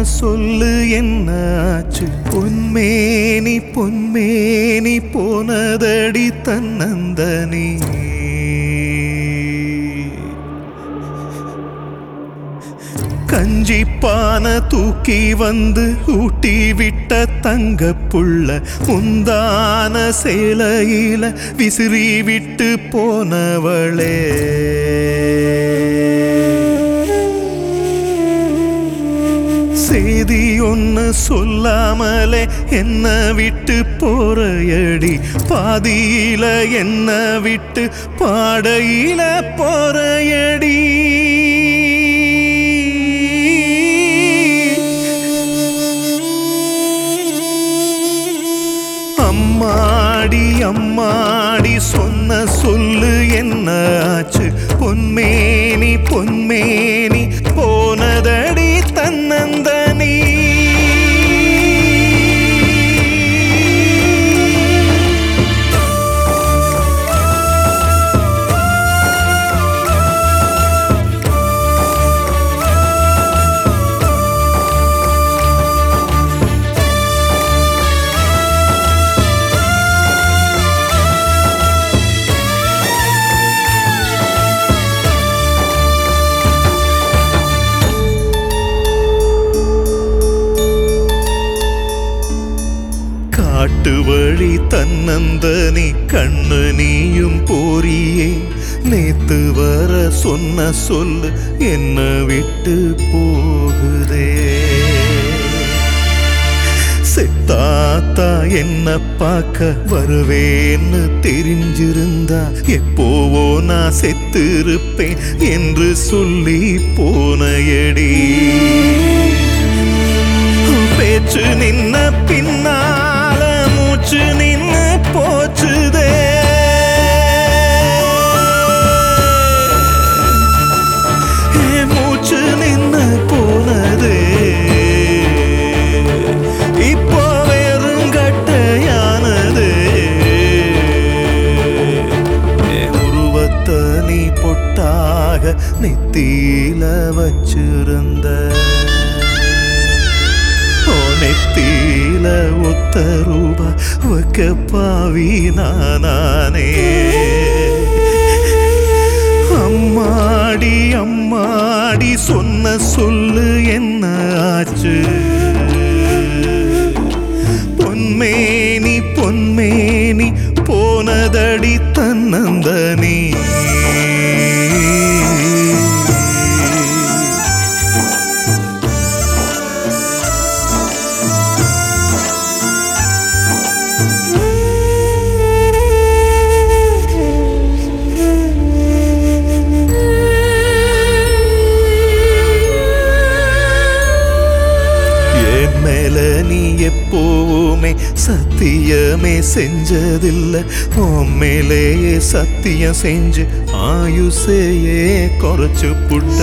சொல்லு என்ன ஆச்சு பொன்மேனி பொன்மேனி போனதடி தன்னந்தனி கஞ்சி பானை தூக்கி வந்து ஊட்டி விட்ட தங்க புள்ள முந்தான சேலையில விசிறி விட்டு போனவளே செய்தி ஒன்று சொல்லாமலே என்ன விட்டு போறையடி பாதியில என்ன விட்டு பாடையில போறையடி அம்மாடி அம்மாடி சொன்ன சொல்லு என்ன ஆச்சு பொன்மேனி பொன்மேனி போனதடி தன்னந்தனி காட்டு வழி தன்னந்தனி கண்ணு நீயும் போறியே நேத்து வர சொன்ன சொல்லு என்ன விட்டு போகுதே செத்தாத்தா என்ன பார்க்க வருவேன்னு தெரிஞ்சிருந்தா எப்போவோ நான் செத்திருப்பேன் என்று சொல்லி போனையடி பேச்சு நின்ன பின்னால மூச்சு நின்னு போச்சுதே ஏ, மூச்சு நின்னு போனதே இப்போ வெறுங்கட்டையானதே ஏ, உருவத்தை நீ பொட்டாக நெத்தியில வச்சிருந்த ஓ நெத்தியில ஒத்த ரூபா வைக்க பாவி நானே அம்மாடி அம்மாடி சொன்ன சொல்லு என்ன ஆச்சு பொன்மேனி பொன்மேனி போனதடி தன்னந்தனி என் மேல நீ எப்போவுமே சத்தியமே செஞ்சதில்ல உன் மேலேயே சத்தியம் செஞ்சு ஆயுசையே குறைச்சு புட்ட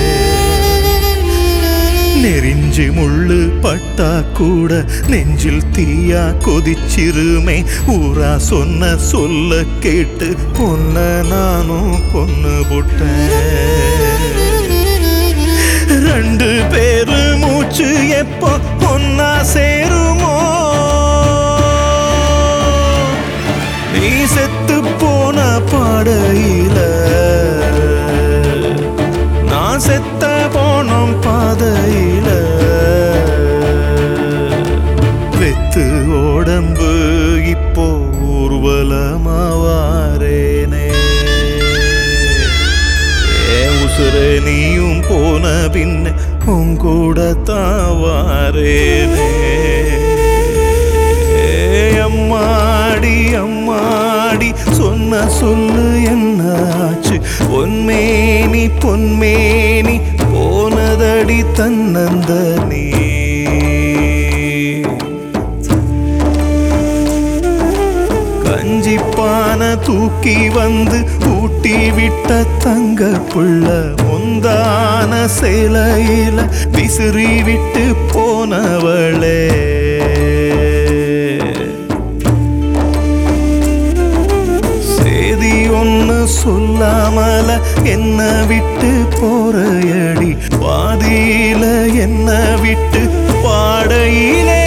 நெறிஞ்சி முள்ளு பட்டா கூட நெஞ்சில் தீயா கொதிச்சிருமே ஊரா சொன்ன சொல்ல கேட்டு பொன்ன நானும் கொன்னு புட்டேன் ரெண்டு பேரு மூச்சு எப்போ ஒன்னா சேருமோ நீ செத்து போன பாடையில நான் செத்த போனோம் பாதையில வெத்து உடம்பு இப்போ ஊர்வலமாவாரேனே ஏ உசுர நீயும் போன பின்ன உங்கூட தாவாரேனே ஏ அம்மாடி அம்மாடி சொன்ன சொல்லு என்னாச்சு பொன்மேனி பொன்மேனி போனதடி தன்னந்த நீ கஞ்சிப்பான தூக்கி வந்து ஊட்டி விட்ட தங்க புள்ள முந்தான சேலையில விசிறி விட்டு போனவளே சேதி ஒன்று சொல்லாமல என்ன விட்டு போறையடி பாதியில என்ன விட்டு பாடையிலே